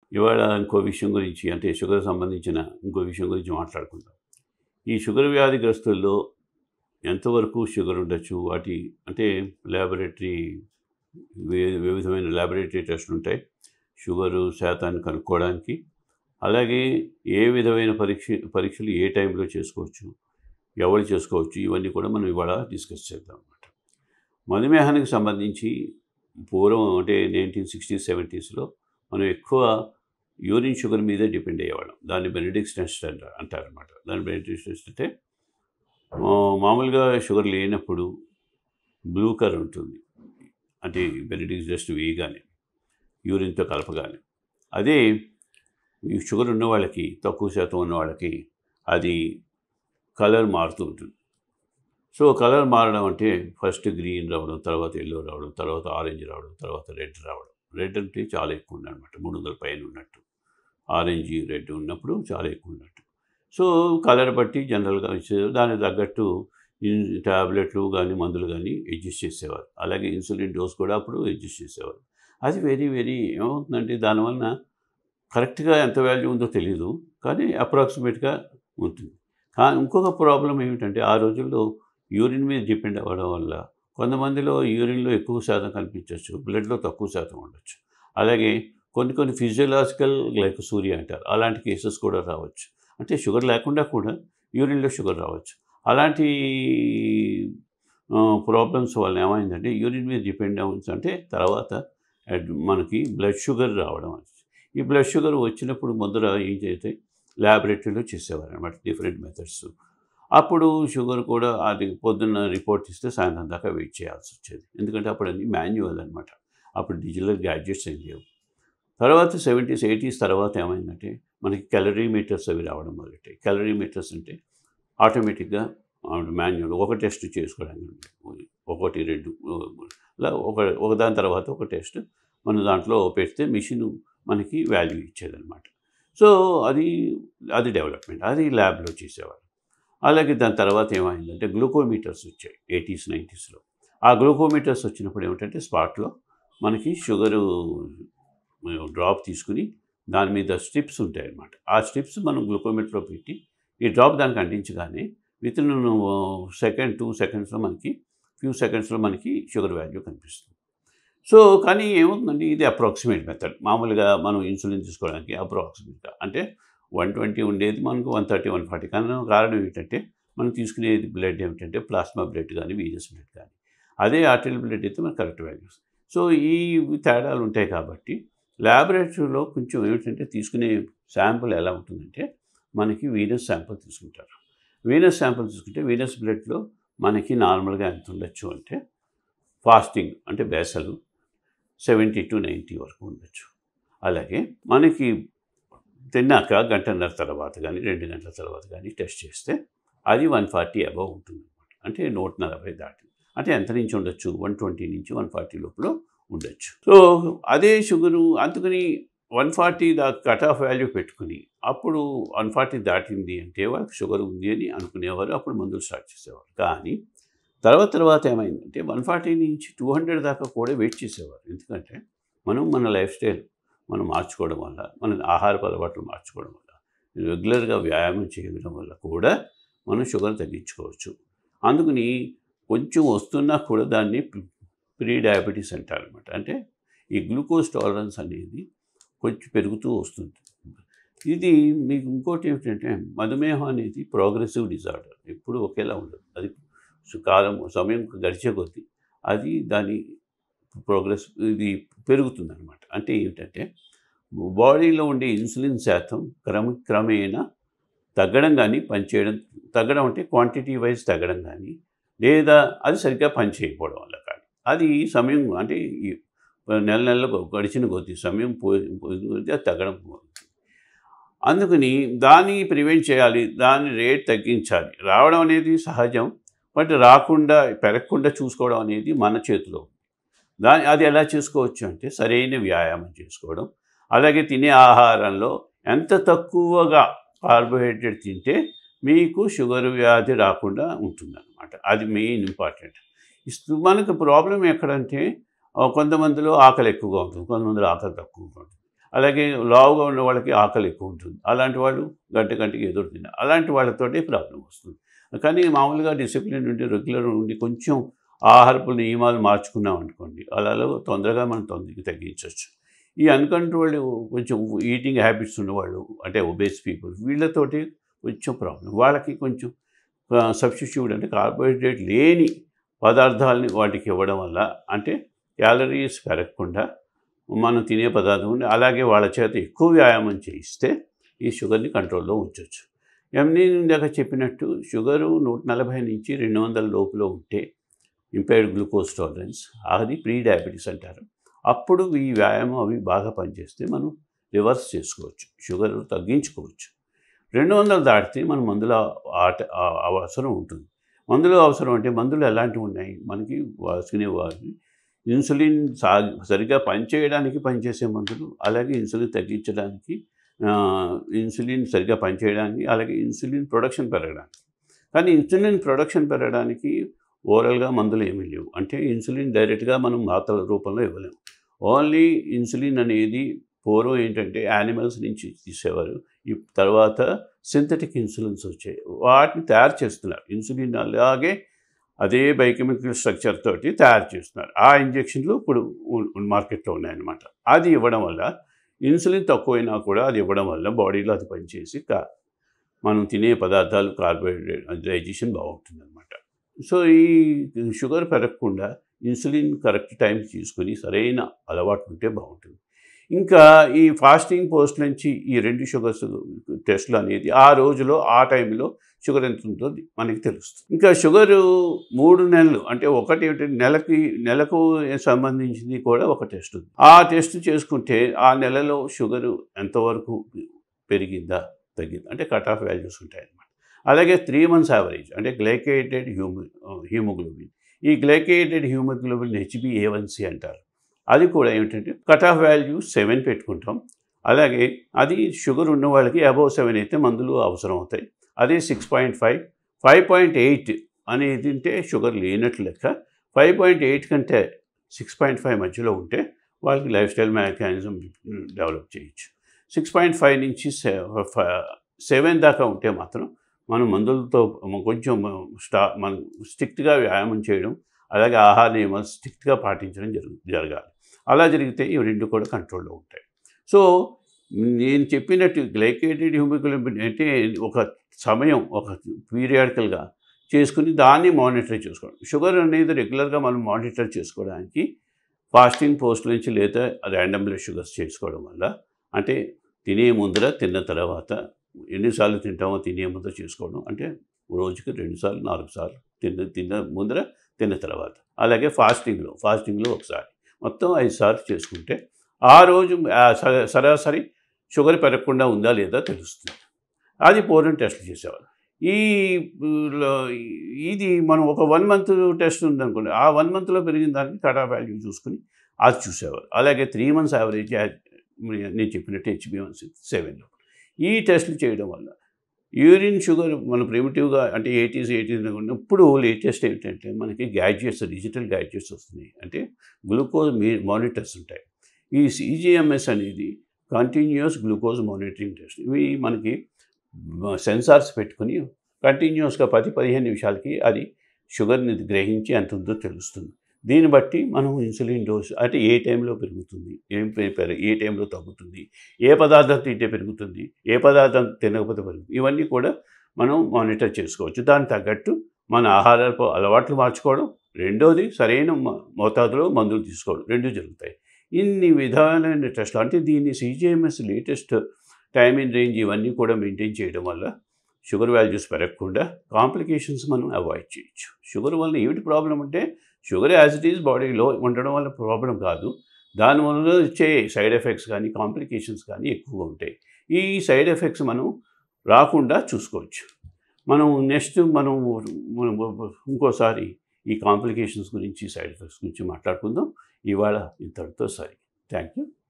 ఇవాళ ఇంకో విషయం గురించి అంటే షుగర్ సంబంధించిన ఇంకో విషయం గురించి మాట్లాడుకుందాం ఈ షుగర్ వ్యాధిగ్రస్తుల్లో ఎంతవరకు షుగర్ ఉండొచ్చు వాటి అంటే ల్యాబొరేటరీ వే- వివిధమైన ల్యాబొరేటరీ టెస్టులు ఉంటాయి షుగరు శాతాన్ని కనుక్కోవడానికి అలాగే ఏ విధమైన పరీక్ష పరీక్షలు ఏ టైంలో చేసుకోవచ్చు ఎవరు చేసుకోవచ్చు ఇవన్నీ కూడా మనం ఇవాళ డిస్కస్ చేద్దాం అన్నమాట మధుమేహానికి సంబంధించి పూర్వం అంటే నైన్టీన్ సిక్స్టీ సెవెంటీస్లో మనం ఎక్కువ యూరిన్ షుగర్ మీదే డిపెండ్ అయ్యేవాళ్ళం దాన్ని బెనిడిక్స్ టెస్ట్ అంటారు అంటారనమాట దాన్ని బెనిడిక్స్ టెస్ట్ అంటే ఆ, మామూలుగా షుగర్ లేనప్పుడు బ్లూ కలర్ ఉంటుంది అంటే బెనిడిక్స్ టెస్ట్ వేయగానే యూరిన్తో కలపగానే అదే ఈ షుగర్ ఉన్న వాళ్ళకి తక్కువ శాతం ఉన్న వాళ్ళకి అది కలర్ మారుతూ ఉంటుంది సో కలర్ మారడం అంటే ఫస్ట్ గ్రీన్ రావడం తర్వాత ఎల్లో రావడం తర్వాత ఆరెంజ్ రావడం తర్వాత రెడ్ రావడం రెడ్ అంటే చాలా ఎక్కువ ఉందన్నమాట మూడు వందల పైన ఉన్నట్టు ఆరెంజ్ రెడ్ ఉన్నప్పుడు చాలా ఎక్కువ ఉన్నట్టు సో కలర్ బట్టి జనరల్గా ఇచ్చేది దానికి తగ్గట్టు ట్యాబ్లెట్లు కానీ మందులు కానీ అడ్జస్ట్ చేసేవారు అలాగే ఇన్సులిన్ డోస్ కూడా అప్పుడు అడ్జస్ట్ చేసేవారు అది వెరీ వెరీ ఏమవుతుందంటే దానివల్ల కరెక్ట్గా ఎంత వాల్యూ ఉందో తెలియదు కానీ అప్రాక్సిమేట్గా ఉంటుంది కానీ ఇంకొక ప్రాబ్లం ఏమిటంటే ఆ రోజుల్లో యూరిన్ మీద డిపెండ్ అవ్వడం వల్ల కొంతమందిలో యూరిన్లో ఎక్కువ శాతం కనిపించవచ్చు బ్లడ్లో తక్కువ శాతం ఉండొచ్చు అలాగే కొన్ని కొన్ని ఫిజియోలాజికల్ గ్లైకోసూరియా అంటారు అలాంటి కేసెస్ కూడా రావచ్చు అంటే షుగర్ లేకుండా కూడా యూరిన్లో షుగర్ రావచ్చు అలాంటి ప్రాబ్లమ్స్ వల్ల ఏమైందంటే యూరిన్ మీద డిపెండ్ అవ్వచ్చు అంటే తర్వాత అడ్- మనకి బ్లడ్ షుగర్ రావడం అనేది ఈ బ్లడ్ షుగర్ వచ్చినప్పుడు ముందర ఏం చేస్తే ల్యాబొరేటరీలో చేసేవారు అనమాట డిఫరెంట్ మెథడ్స్ అప్పుడు షుగర్ కూడా అది పొద్దున్న రిపోర్ట్ ఇస్తే సాయంత్రం దాకా వెయిట్ చేయాల్సి వచ్చేది ఎందుకంటే అప్పుడు అన్ని మాన్యువల్ అనమాట అప్పుడు డిజిటల్ గ్యాడ్జెట్స్ ఏం లేవు తర్వాత సెవెంటీస్ ఎయిటీస్ తర్వాత ఏమైందంటే మనకి క్యాలరీ మీటర్స్ అవి రావడం మొదలెట్టాయి క్యాలరీ మీటర్స్ అంటే ఆటోమేటిక్గా మాన్యువల్ ఒక టెస్ట్ చేసుకోవడానికి ఒకటి రెండు ఇలా ఒక ఒకదాని తర్వాత ఒక టెస్ట్ మన దాంట్లో పెడితే మిషన్ మనకి వాల్యూ ఇచ్చేదన్నమాట సో అది అది డెవలప్మెంట్ అది ల్యాబ్లో చేసేవారు అలాగే దాని తర్వాత ఏమైందంటే గ్లూకోమీటర్స్ వచ్చాయి ఎయిటీస్ నైంటీస్లో ఆ గ్లూకోమీటర్స్ వచ్చినప్పుడు ఏమిటంటే స్పాట్లో మనకి షుగరు డ్రాప్ తీసుకుని దాని మీద స్ట్రిప్స్ ఉంటాయి అన్నమాట ఆ స్ట్రిప్స్ మనం గ్లూకోమీటర్లో పెట్టి ఈ డ్రాప్ దానికి అంటించగానే విత్ ఇన్ సెకండ్ టూ సెకండ్స్లో మనకి ఫ్యూ సెకండ్స్లో మనకి షుగర్ వాల్యూ కనిపిస్తుంది సో కానీ ఏమవుతుందండి ఇది అప్రాక్సిమేట్ మెథడ్ మామూలుగా మనం ఇన్సులిన్ తీసుకోవడానికి అప్రాక్సిమేట్గా అంటే వన్ ట్వంటీ ఉండేది మనకు వన్ థర్టీ వన్ ఫార్టీ కానీ కారణం ఏంటంటే మనం తీసుకునేది బ్లడ్ ఏమిటంటే ప్లాస్మా బ్లడ్ కానీ వీనస్ బ్లడ్ కానీ అదే ఆర్టిల్ బ్లడ్ అయితే మనకు కరెక్ట్ వాల్యూస్ సో ఈ తేడాలు ఉంటాయి కాబట్టి ల్యాబొరేటరీలో కొంచెం ఏమిటంటే తీసుకునే శాంపుల్ ఎలా ఉంటుందంటే మనకి వీనస్ శాంపుల్ తీసుకుంటారు వీనస్ శాంపుల్ తీసుకుంటే వీనస్ బ్లడ్లో మనకి నార్మల్గా ఎంత ఉండొచ్చు అంటే ఫాస్టింగ్ అంటే బేసలు సెవెంటీ టు నైంటీ వరకు ఉండొచ్చు అలాగే మనకి తిన్నాక గంటన్నర తర్వాత కానీ రెండు గంటల తర్వాత కానీ టెస్ట్ చేస్తే అది వన్ ఫార్టీ అబవ్ ఉంటుంది అనమాట అంటే నూట నలభై దాటి అంటే ఎంత నుంచి ఉండొచ్చు వన్ ట్వంటీ నుంచి వన్ ఫార్టీ లోపల ఉండొచ్చు సో అదే షుగరు అందుకని one forty the cut off value పెట్టుకుని అప్పుడు వన్ ఫార్టీ దాటింది అంటే వాళ్ళకి షుగర్ ఉంది అని అనుకునేవారు అప్పుడు మందులు స్టార్ట్ చేసేవారు కానీ తర్వాత తర్వాత ఏమైందంటే వన్ ఫార్టీ నుంచి టూ హండ్రెడ్ దాకా కూడా వెయిట్ చేసేవారు ఎందుకంటే మనం మన లైఫ్ స్టైల్ మనం మార్చుకోవడం వల్ల మన ఆహారపు అలవాట్లు మార్చుకోవడం వల్ల రెగ్యులర్గా వ్యాయామం చేయడం వల్ల కూడా మనం షుగర్ తగ్గించుకోవచ్చు అందుకని కొంచెం వస్తున్నా కూడా దాన్ని ప్రీ డయాబెటీస్ అంటారనమాట అంటే ఈ గ్లూకోజ్ టాలరెన్స్ అనేది కొంచెం పెరుగుతూ వస్తుంది ఇది మీకు ఇంకోటి ఏమిటంటే మధుమేహం అనేది ప్రోగ్రెసివ్ డిజార్డర్ ఎప్పుడు ఒకేలా ఉండదు అది సు- కాలం సమయం గడిచే కొద్దీ అది దాని ప్రోగ్రెస్ ఇది పెరుగుతుంది అనమాట అంటే ఏమిటంటే బాడీలో ఉండే ఇన్సులిన్ శాతం క్రమ క్రమేణా తగ్గడం కానీ పనిచేయడం తగ్గడం అంటే క్వాంటిటీ వైజ్ తగ్గడం కానీ లేదా అది సరిగ్గా పనిచేయకపోవడం వల్ల కానీ అది సమయం అంటే ఈ నెల నెలలో గడిచిన కొద్ది సమయం పోయి పోయిన కొద్దీ అది తగ్గడం మొదలుపెడుతుంది. అందుకని దాన్ని ప్రివెంట్ చేయాలి దాని రేట్ తగ్గించాలి రావడం అనేది సహజం బట్ రాకుండా పెరగకుండా చూసుకోవడం అనేది మన చేతిలో ఉంది. దాని అది ఎలా చేసుకోవచ్చు అంటే సరైన వ్యాయామం చేసుకోవడం అలాగే తినే ఆహారంలో ఎంత తక్కువగా కార్బోహైడ్రేట్ తింటే మీకు షుగర్ వ్యాధి రాకుండా ఉంటుందన్నమాట అది మెయిన్ ఇంపార్టెంట్ ఇస్తు- మనకు ప్రాబ్లం ఎక్కడంటే ఆ, కొంతమందిలో ఆకలి ఎక్కువగా ఉంటుంది కొంతమందిలో ఆకలి తక్కువగా ఉంటుంది అలాగే లావుగా ఉన్న వాళ్ళకి ఆకలి ఎక్కువ ఉంటుంది అలాంటి వాళ్ళు గంట గంటకి ఎదురు తిన అలాంటి వాళ్ళతోటి ప్రాబ్లం వస్తుంది కానీ మామూలుగా డిసిప్లిన్ ఉండి రెగ్యులర్ ఉండి కొంచెం ఆహారపు నియమాలు మార్చుకున్నాం అనుకోండి అలా తొందరగా మనం తొందరగా తగ్గించవచ్చు ఈ అన్కంట్రోల్డ్ కొంచెం ఈటింగ్ హ్యాబిట్స్ ఉన్నవాళ్ళు అంటే ఒబేస్ పీపుల్ వీళ్ళతోటి కొంచెం ప్రాబ్లం వాళ్ళకి కొంచెం సబ్స్టిట్యూట్ అంటే కార్బోహైడ్రేట్ లేని పదార్థాలని వాటికి ఇవ్వడం వల్ల అంటే క్యాలరీస్ పెరగకుండా మనం తినే పదార్థం ఉండి అలాగే వాళ్ళ చేత ఎక్కువ వ్యాయామం చేయిస్తే ఈ షుగర్ని కంట్రోల్లో ఉంచవచ్చు ఎంని ఇందాక చెప్పినట్టు షుగరు నూట నలభై నుంచి రెండు వందల లోపల ఉంటే ఇంపైర్డ్ గ్లూకోజ్ టాలరెన్స్ అది ప్రీ డయాబెటీస్ అంటారు అప్పుడు ఈ వ్యాయామం అవి బాగా పనిచేస్తే మనం రివర్స్ చేసుకోవచ్చు షుగర్ తగ్గించుకోవచ్చు రెండు వందలు దాటితే మన మందుల ఆట ఆ- అవసరం ఉంటుంది మందులు అవసరం అంటే మందులు ఎలాంటివి ఉన్నాయి మనకి వాసుకునే వారిని ఇన్సులిన్ సా సరిగ్గా పనిచేయడానికి పనిచేసే మందులు అలాగే ఇన్సులిన్ తగ్గించడానికి ఆ, ఇన్సులిన్ సరిగ్గా పనిచేయడానికి అలాగే ఇన్సులిన్ ప్రొడక్షన్ పెరగడానికి కానీ ఇన్సులిన్ ప్రొడక్షన్ పెరగడానికి ఓరల్గా మందులు ఏమీ లేవు అంటే ఇన్సులిన్ డైరెక్ట్గా మనం మాత్రల రూపంలో ఇవ్వలేము ఓన్లీ ఇన్సులిన్ అనేది పూర్వం ఏంటంటే యానిమల్స్ నుంచి తీసేవారు ఈ తర్వాత సింథటిక్ ఇన్సులిన్స్ వచ్చాయి వాటిని తయారు చేస్తున్నారు ఇన్సులిన్ అలాగే అదే బయోకెమికల్ స్ట్రక్చర్ తోటి తయారు చేస్తున్నారు ఆ ఇంజెక్షన్లు ఇప్పుడు ఉ- ఉ- మార్కెట్లో ఉన్నాయన్నమాట అది ఇవ్వడం వల్ల ఇన్సులిన్ తక్కువైనా కూడా అది ఇవ్వడం వల్ల బాడీలో అది పనిచేసి కా మనం తినే పదార్థాలు కార్బోహైడ్రేట్ డైజెషన్ బాగుంటుంది అనమాట సో ఈ షుగర్ పెరగకుండా ఇన్సులిన్ కరెక్ట్ టైం తీసుకుని సరైన అలవాటు ఉంటే బాగుంటుంది ఇంకా ఈ ఫాస్టింగ్ పోస్ట్ నుంచి ఈ రెండు షుగర్స్ టెస్ట్లు అనేది ఆ రోజులో ఆ టైంలో షుగర్ ఎంత ఉందో మనకి తెలుస్తుంది ఇంకా షుగరు మూడు నెలలు అంటే ఒకటి ఏంటంటే నెలకి నెలకు సంబంధించింది కూడా ఒక టెస్ట్ ఉంది ఆ టెస్ట్ చేసుకుంటే ఆ నెలలో షుగరు ఎంతవరకు పెరిగిందా తగ్గిందా అంటే కట్ ఆఫ్ వాల్యూస్ ఉంటాయి అన్నమాట అలాగే త్రీ మంత్స్ యావరేజ్ అంటే గ్లైకేటెడ్ హ్యూమ హ్యూమోగ్లోబిన్ ఈ గ్లైకేటెడ్ హ్యూమోగ్లోబిన్ హెచ్బిఏవన్సి అంటారు అది కూడా ఏమిటంటే కట్ ఆఫ్ వాల్యూ సెవెన్ పెట్టుకుంటాం అలాగే అది షుగర్ ఉన్న వాళ్ళకి అబౌవ్ సెవెన్ అయితే మందులు అవసరం అవుతాయి అదే six point five five point eight అనేది తింటే షుగర్ లేనట్లు లెక్క ఫైవ్ పాయింట్ ఎయిట్ కంటే సిక్స్ పాయింట్ ఫైవ్ మధ్యలో ఉంటే వాళ్ళకి లైఫ్ స్టైల్ మెకానిజం డెవలప్ చేయొచ్చు సిక్స్ పాయింట్ ఫైవ్ నుంచి సెవెన్ దాకా ఉంటే మాత్రం మనం మందులతో కొంచెం స్టా మనం స్ట్రిక్ట్గా వ్యాయామం చేయడం అలాగే ఆహార నియమాలు స్ట్రిక్ట్గా పాటించడం జరుగు జరగాలి అలా జరిగితే ఇవి రెండు కూడా కంట్రోల్లో ఉంటాయి సో నేను చెప్పినట్టు గ్లైకేటెడ్ హ్యూమిగ్లోబిన్ అంటే ఒక సమయం ఒక పీరియాడికల్గా చేసుకుని దాన్ని మానిటర్ చేసుకోవడం షుగర్ అనేది రెగ్యులర్గా మనం మానిటర్ చేసుకోవడానికి ఫాస్టింగ్ పోస్ట్ నుంచి లేదా ర్యాండమ్ బ్లడ్ షుగర్స్ చేసుకోవడం వల్ల అంటే తినే ముందర తిన్న తర్వాత ఎన్నిసార్లు తింటామో తినే ముందర చేసుకోవడం అంటే రోజుకి రెండుసార్లు నాలుగు సార్లు తిన్న తిన్న ముందర తిన్న తర్వాత అలాగే ఫాస్టింగ్లో ఫాస్టింగ్లో ఒకసారి మొత్తం ఐదు సార్లు చేసుకుంటే ఆ రోజు ఆ స- సరాసరి షుగర్ పెరగకుండా ఉందా లేదా తెలుస్తుంది అది పూర్వం టెస్ట్ చేసేవాళ్ళు ఈ లో- ఇది మనం ఒక వన్ మంత్ టెస్ట్ ఉందనుకోండి ఆ వన్ మంత్లో పెరిగిన దానికి కటా వాల్యూ చూసుకుని అది చూసేవారు అలాగే త్రీ మంత్స్ యావరేజ్ నేను చెప్పినట్టు హెచ్బివన్సీ సెవెన్లో ఈ టెస్ట్లు చేయడం వల్ల యూరిన్ షుగర్ మన ప్రిమిటివ్గా అంటే ఎయిటీస్ ఎయిటీస్ ఉన్నప్పుడు లేటెస్ట్ ఏంటంటే మనకి గ్యాడ్జెట్స్ డిజిటల్ గ్యాడ్జెట్స్ వస్తున్నాయి అంటే గ్లూకోజ్ మీ మానిటర్స్ ఉంటాయి ఈ సిజిఎంఎస్ అనేది కంటిన్యూస్ గ్లూకోజ్ మానిటరింగ్ టెస్ట్ ఇవి మనకి సెన్సార్స్ పెట్టుకుని కంటిన్యూస్గా పది పదిహేను నిమిషాలకి అది షుగర్ని గ్రహించి ఎంత ఉందో తెలుస్తుంది దీన్ని బట్టి మనం ఇన్సులిన్ డోస్ అంటే ఏ టైంలో పెరుగుతుంది ఏం పె- పెర- ఏ టైంలో తగ్గుతుంది ఏ పదార్థం తింటే పెరుగుతుంది ఏ పదార్థం తినకపోతే పెరుగుతుంది ఇవన్నీ కూడా మనం మానిటర్ చేసుకోవచ్చు దానికి తగ్గట్టు మన ఆహారపు అలవాట్లు మార్చుకోవడం రెండోది సరైన మ- మోతాదులో మందులు తీసుకోవడం రెండు జరుగుతాయి ఇన్ని విధాలైన టెస్ట్లు అంటే దీన్ని CGMS latest time in range ఇవన్నీ కూడా మెయింటైన్ చేయడం వల్ల షుగర్ వాల్యూస్ పెరగకుండా కాంప్లికేషన్స్ మనం అవాయిడ్ చేయొచ్చు షుగర్ వల్ల ఏమిటి ప్రాబ్లం అంటే షుగర్ యాజ్ ఇట్ ఈజ్ బాడీలో ఉండడం వల్ల ప్రాబ్లం కాదు దానివల్ల వచ్చే సైడ్ ఎఫెక్ట్స్ కానీ కాంప్లికేషన్స్ కానీ ఎక్కువగా ఉంటాయి ఈ సైడ్ ఎఫెక్ట్స్ మనం రాకుండా చూసుకోవచ్చు మనం నెక్స్ట్ మనం మనం ఇంకోసారి ఈ కాంప్లికేషన్స్ గురించి సైడ్ ఎఫెక్ట్స్ గురించి మాట్లాడుకుందాం ఇవాళ ఇంతటితో సరి థ్యాంక్ యూ